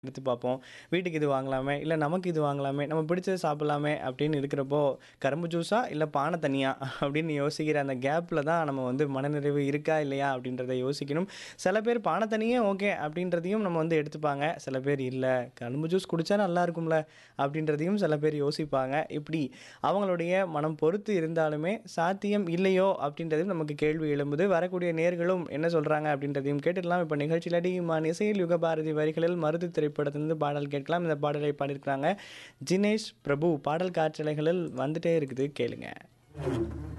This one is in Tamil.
எடுத்து பார்ப்போம். வீட்டுக்கு இது வாங்கலாமே, இல்ல நமக்கு இது வாங்கலாமே, நம்ம பிடிச்சத சாப்பிடலாமே அப்படின்னு இருக்கிறப்போ, கரும்பு ஜூஸா இல்ல பான தண்ணியா அப்படின்னு யோசிக்கிற அந்த கேப்ல தான் நம்ம வந்து மனநிறைவு இருக்கா இல்லையா அப்படின்றத யோசிக்கணும். சில பேர் பான தண்ணியே ஓகே அப்படின்றதையும் நம்ம வந்து எடுத்துப்பாங்க. சில பேர் இல்ல கரும்பு ஜூஸ் குடிச்சா நல்லா இருக்கும்ல அப்படின்றதையும் சில பேர் யோசிப்பாங்க. இப்படி அவங்களுடைய மனம் பொறுத்து இருந்தாலுமே சாத்தியம் இல்லையோ அப்படின்றதும் நமக்கு கேள்வி எழும்புது. வரக்கூடிய நேயர்களும் என்ன சொல்றாங்க அப்படின்றதையும் கேட்டுடலாம். இப்ப நிகழ்ச்சியில டி மான் இசையில் யுகபாரதி வரிகளில் மருது திரைப்படத்திலிருந்து பாடல் கேட்கலாம். இந்த பாடலை பாடியிருக்கிறாங்க ஜினேஷ் பிரபு. பாடல் காற்றலைகளில் வந்துட்டே இருக்குது கேளுங்க.